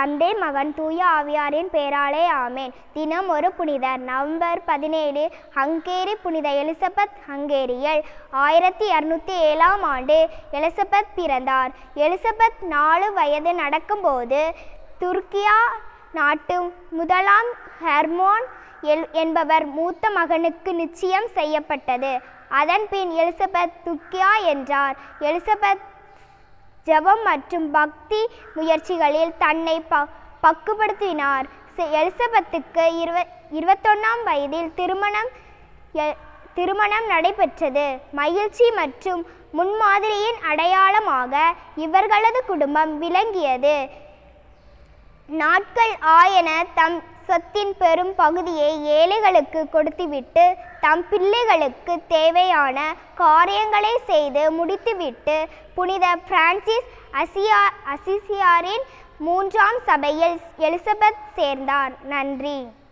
தந்தை மகன் தூய ஆவியாரின் பேராலே ஆமேன் தினம் ஒரு புனிதர் நவம்பர் பதினேழு ஹங்கேரி புனித எலிசபெத் ஹங்கேரியல் ஆயிரத்தி இரநூத்தி ஏழாம் ஆண்டு எலிசபெத் பிறந்தார் எலிசபெத் நாலு வயது நடக்கும்போது துர்க்கியா நாட்டு முதலாம் ஹெர்மோன் எல் என்பவர் மூத்த மகனுக்கு நிச்சயம் செய்யப்பட்டது அதன்பின் எலிசபெத் துர்க்கியா என்றார் எலிசபெத் ஜெபம் மற்றும் பக்தி முயற்சிகளில் தன்னை ப பக்குப்படுத்தினார் செ- எலிசபெத்துக்கு இருவ இருபத்தொன்னாம் வயதில் திருமணம் எ- திருமணம் நடைபெற்றது மகிழ்ச்சி மற்றும் முன்மாதிரியின் அடையாளமாக இவர்களது குடும்பம் விளங்கியது நாட்கள் ஆயன தம் சொத்தின் பெரும் பகுதியை ஏழைகளுக்கு கொடுத்துவிட்டு தம் பிள்ளைகளுக்கு தேவையான காரியங்களை செய்து முடித்துவிட்டு புனித பிரான்சிஸ் அசியா அசிசியாரின் மூன்றாம் சபையில் எலிசபெத் சேர்ந்தார் நன்றி